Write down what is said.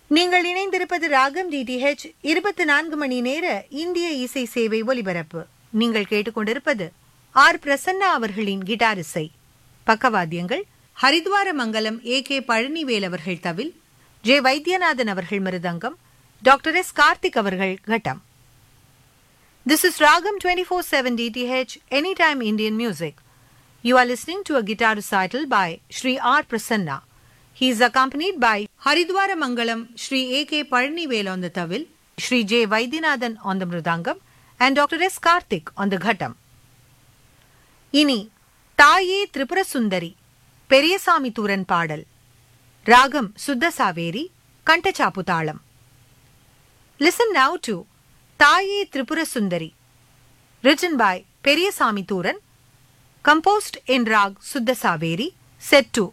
நீங்கள் இணைந்திருப்பது ராகம் டிடிஹெச் இருபத்தி நான்கு மணி நேர இந்திய இசை சேவை ஒலிபரப்பு நீங்கள் கேட்டுக்கொண்டிருப்பது ஆர் பிரசன்னா அவர்களின் கிட்டார் இசை பக்கவாத்தியங்கள் ஹரித்வார மங்கலம் ஏ கே பழனிவேல் அவர்கள் தவில் ஜே வைத்தியநாதன் அவர்கள் மிருதங்கம் டாக்டர் எஸ் கார்த்திக் அவர்கள் கட்டம் This is Ragam 24/7 DTH Anytime Indian Music. You are listening to a guitar recital by Sri R. Prasanna. He is accompanied by Haridwara Mangalam Sri A. K. Parnivel on the tawil, Sri J. Vaidyanathan on the mridangam, and Dr. S. Karthik on the ghatam. இனி தாயே திரிபுர சுந்தரி பெரியசாமி தூரன் பாடல் ராகம் சுத்த சாவேரி கண்டச்சாப்பு தாளம் listen now to தாயே Tripura Sundari written by Periyasamy Thooran composed in rag Suddha Saveri, set to